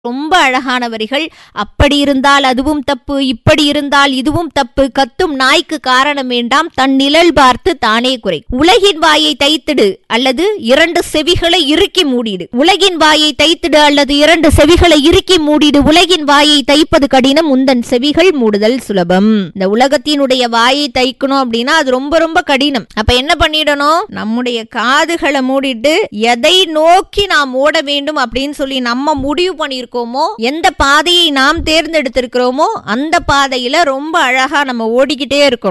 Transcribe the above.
ரொம்ப அழகான வரிகள் அப்படி இருந்தால் அதுவும் தப்பு இப்படி இருந்தால் இதுவும் தப்பு கத்தும் நாய்க்கு காரணம் வேண்டாம் தன் நிழல் பார்த்து தானே குறை உலகின் வாயை தைத்திடு அல்லது இரண்டு செவிகளை இறுக்கி மூடிடு உலகின் வாயை தைத்திடு அல்லது இரண்டு செவிகளை இறுக்கி மூடிடு உலகின் வாயை தைப்பது கடினம் உந்தன் செவிகள் மூடுதல் சுலபம் இந்த உலகத்தினுடைய வாயை தைக்கணும் அப்படின்னா அது ரொம்ப ரொம்ப கடினம் அப்ப என்ன பண்ணிடணும் நம்முடைய காதுகளை மூடிட்டு எதை நோக்கி நாம் ஓட வேண்டும் அப்படின்னு சொல்லி நம்ம முடிவு பண்ணியிருக்கோமோ எந்த பாதையை நாம் தேர்ந்தெடுத்திருக்கிறோமோ அந்த பாதையில ரொம்ப அழகா நம்ம ஓடிக்கிட்டே இருக்கணும்